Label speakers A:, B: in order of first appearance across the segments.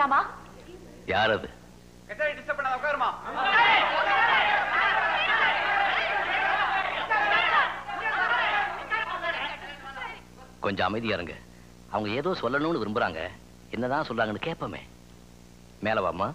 A: பேசலாமா
B: யார் அது
C: டிஸ்டர்ப் பண்ணாத உட்காருமா
B: கொஞ்சம் அமைதியா இருங்க அவங்க ஏதோ சொல்லணும்னு விரும்புறாங்க என்னதான் சொல்றாங்கன்னு கேட்போமே மேல வாம்மா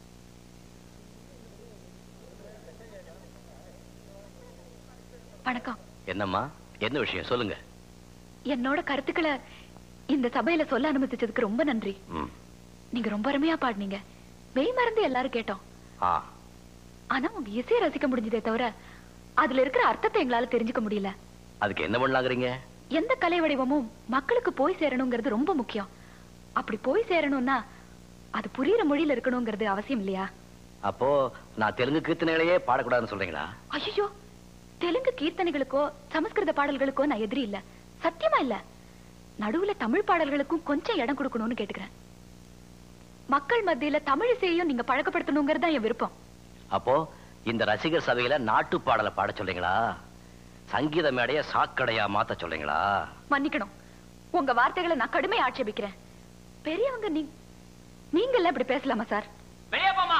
A: வணக்கம்
B: என்னம்மா என்ன விஷயம் சொல்லுங்க
A: என்னோட கருத்துக்களை இந்த சபையில சொல்ல அனுமதிச்சதுக்கு ரொம்ப நன்றி
B: ம்
A: நீங்க ரொம்ப அருமையா பாடுனீங்க மெய் மறந்து எல்லாரும் கேட்டோம்
B: ஆ
A: ஆனா உங்க இசையை ரசிக்க முடிஞ்சதே தவிர அதுல இருக்கிற அர்த்தத்தை எங்களால தெரிஞ்சுக்க முடியல
B: அதுக்கு என்ன பண்ணலாங்கிறீங்க
A: எந்த கலை வடிவமும் மக்களுக்கு போய் சேரணுங்கிறது ரொம்ப முக்கியம் அப்படி போய் சேரணும்னா அது புரியுற மொழியில இருக்கணுங்கிறது அவசியம் இல்லையா
B: அப்போ நான் தெலுங்கு கீர்த்தனைகளையே பாடக்கூடாதுன்னு சொல்றீங்களா
A: ஐயோ தெலுங்கு கீர்த்தனைகளுக்கோ சமஸ்கிருத பாடல்களுக்கோ நான் எதிரி இல்ல சத்தியமா இல்ல நடுவுல தமிழ் பாடல்களுக்கும் கொஞ்சம் இடம் கொடுக்கணும்னு கேட்டுக்கிறேன் மக்கள் மத்தியில தமிழ் இசையையும் நீங்க பழக்கப்படுத்தணுங்கிறது தான் என் விருப்பம்
B: அப்போ இந்த ரசிகர் சபையில நாட்டு பாடலை பாட சொல்றீங்களா சங்கீத மேடைய சாக்கடையா மாத்த சொல்றீங்களா
A: மன்னிக்கணும் உங்க வார்த்தைகளை நான் கடுமையா ஆட்சேபிக்கிறேன் பெரியவங்க நீ நீங்கள்ல இப்படி பேசலாமா சார்
C: வெளியே போமா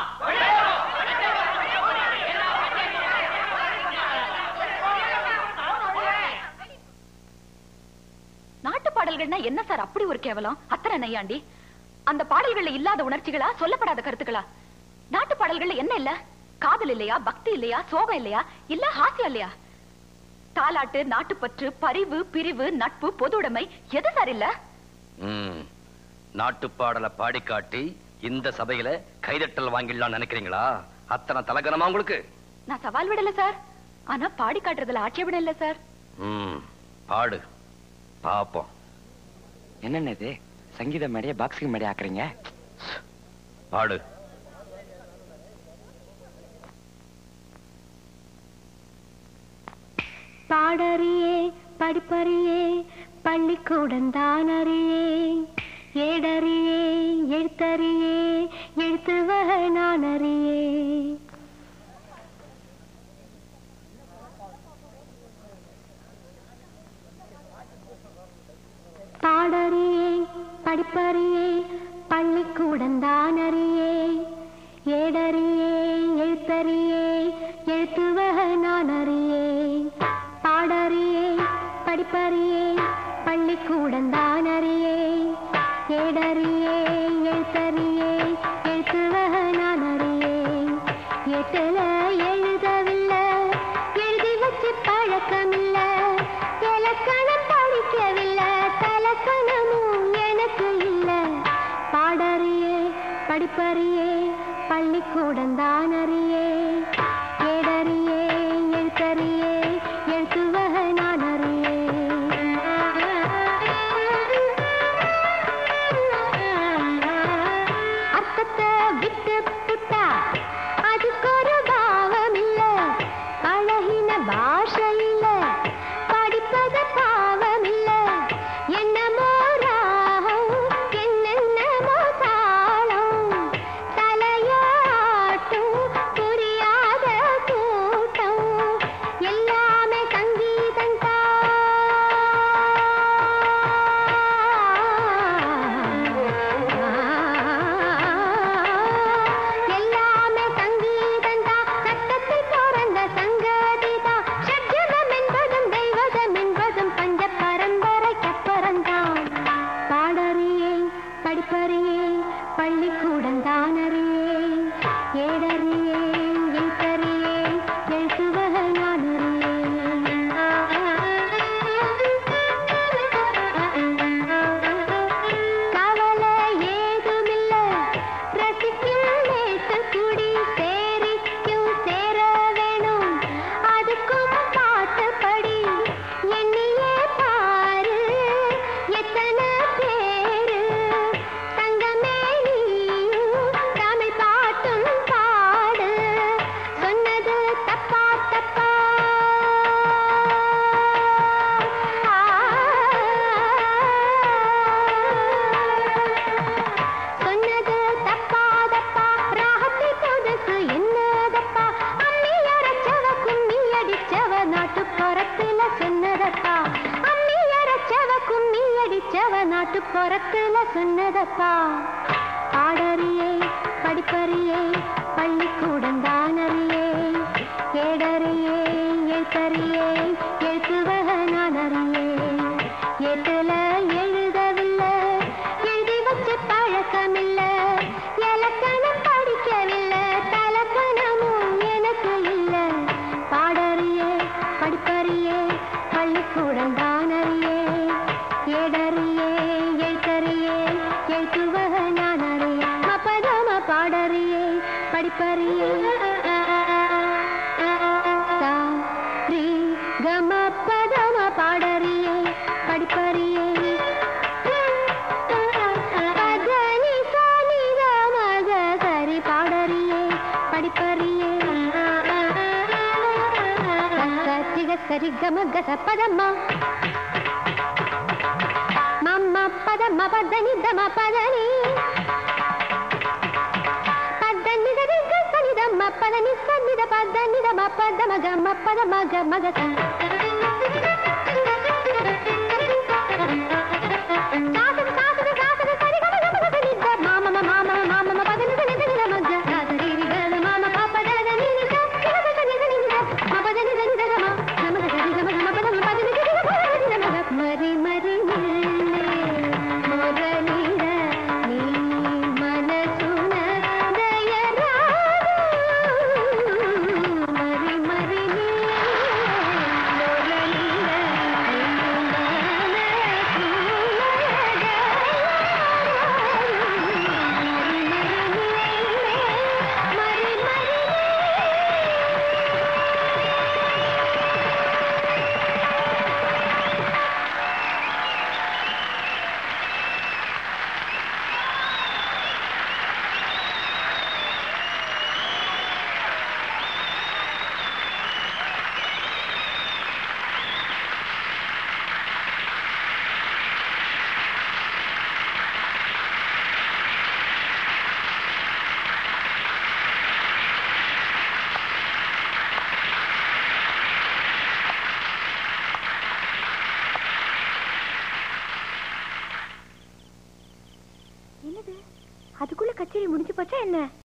A: நாட்டு பாடல்கள்னா என்ன சார் அப்படி ஒரு கேவலம் அத்தனை நையாண்டி அந்த பாடல்கள்ல இல்லாத உணர்ச்சிகளா சொல்லப்படாத கருத்துக்களா நாட்டு பாடல்கள்ல என்ன இல்ல காதல் இல்லையா பக்தி இல்லையா சோகம் இல்லையா இல்ல ஹாஸ்யம் இல்லையா தாலாட்டு நாட்டுப்பற்று பரிவு பிரிவு நட்பு பொதுவுடைமை எது சார் இல்ல
B: ம் நாட்டு பாடலை பாடி காட்டி இந்த சபையில கைதட்டல் வாங்கிடலாம் நினைக்கிறீங்களா அத்தனை தலகனமா உங்களுக்கு
A: நான் சவால் விடல சார் ஆனா பாடி காட்டுறதுல ஆட்சேபணம் இல்ல சார்
B: ம் பாடு பாப்போம்
D: என்னென்ன இது சங்கீத மேடைய பாக்ஸிங் மேடைய ஆக்குறீங்க
B: பாடு
E: பாடறியே படிப்பறியே பள்ளிக்கூடம் தானறியே ஏடறியே எழுத்தறியே எழுத்து வகை நான் அறியே பாடறியே படிப்பறியே பள்ளிக்கூடம் தானறியே ஏடறியே எழுத்தறியே எழுத்து வகை நான் அறியே பாடறியே படிப்பறியே பள்ளிக்கூடம் தானறியே ஏடறியே எழுத்தறியே எழுத்து வகை நான் அறியே எட்டுல எழுதவில்லை எழுதி வச்சு பழக்கமில்ல இலக்கணம் படிக்கவில்லை தலக்கணமும் எனக்கு இல்ல பாடறியே படிப்பறியே பள்ளிக்கூடம் தானறியே ஏடறியே எழுத்தறியே எழுத்து வகை நான் அறியே அர்த்தத்தை விட்டு புட்டா அதுக்கு ஒரு பாவம் இல்ல பழகின பாஷை இல்ல படிப்பது பாவம் இல்ல என்னமோ ராகம் என்னென்னமோ தாளம் தலையாட்டும் புரியாத கூட்டம் எல்லாமே சங்கீதம் எல்லாமே சங்கீதந்தா சட்டத்தை பிறந்த சங்கதிதான் ஷட்ஜமம் என்பதும் தெய்வதம் என்பதும் பஞ்ச பரம்பரைக்கப்புறந்தான் பாடறியே படிப்பறியே பள்ளிக்கூடம் தானறியே ஏடறியே எழுத்தறியே எழுத்துவகை நான் கவலை ஏதுமில்ல ரசிக்கும் நேத்து குடி சேரிக்கும் சேர வேணும் அதுக்கும் பாட்டு படி எண்ணியே பாரு எத்தனை பேரு தங்கமே நீயும் தமிழ் பாட்டும் பாடு சொன்னது தப்பா தப்பா சொன்னது தப்பா தப்பா ராகத்தை புதுசு என்னதப்பா அம்மி அரைச்சவ கும்மி அடிச்சவ நாட்டு புறத்துல சொன்னதப்பா அம்மி அரைச்சவ கும்மி அடிச்சவ நாட்டு புறத்துல சொன்னதப்பா பாடறியே படிப்பறியே பள்ளிக்கூடம் தானறியே ஏடறியே எழுத்தறியே எழுத்துவக நான் அறியே ஏட்டுல எழுதவில்லை எழுதி வச்ச பழக்கமில்ல இலக்கணம் படிக்கவில்லை தலக்கணமும் எனக்கு இல்ல பாடறியே படிப்பறியே பள்ளிக்கூடம் தானறியே ஏடறியே எழுத்தறியே எழுத்துவக நான் அறியே மப்பதம பாடறியே படிப்பறியே சா ரீ கம பதம பாடறியே படிப்பறியே பதனி சானி மக சரி பாடறியே படிப்பறியே சத்திக சரி கம கச பதம்மா மம்ம பதம்ம பதனி தம பதனி பதனி தரி கசனி தம்ம பதனி சன்னித பதனி தம பதம கம பதம கம கச காசது காசது காசது சரி கம கம கச நித்த மாம மாம மாம பதனி தனி தனி தம க காசரி ரிக மாம பாப்ப தனி நித கில தனி தனி நித ம பதனி தனி தக ம கம கசரி கம கம பதம பதனி தனி பதனி தம க மரி மரி நில்லே ಮೊರಲಿರ ನೀ ಮನಸುನ ದಯರಾಗ ಮರಿ ಮರಿ ನೀ ಮೊರಲಿರ ನೀ ಮನಸುನ ಮರಿ ಮರಿ
F: என்னது அதுக்குள்ள கச்சேரி முடிஞ்சு போச்சா என்ன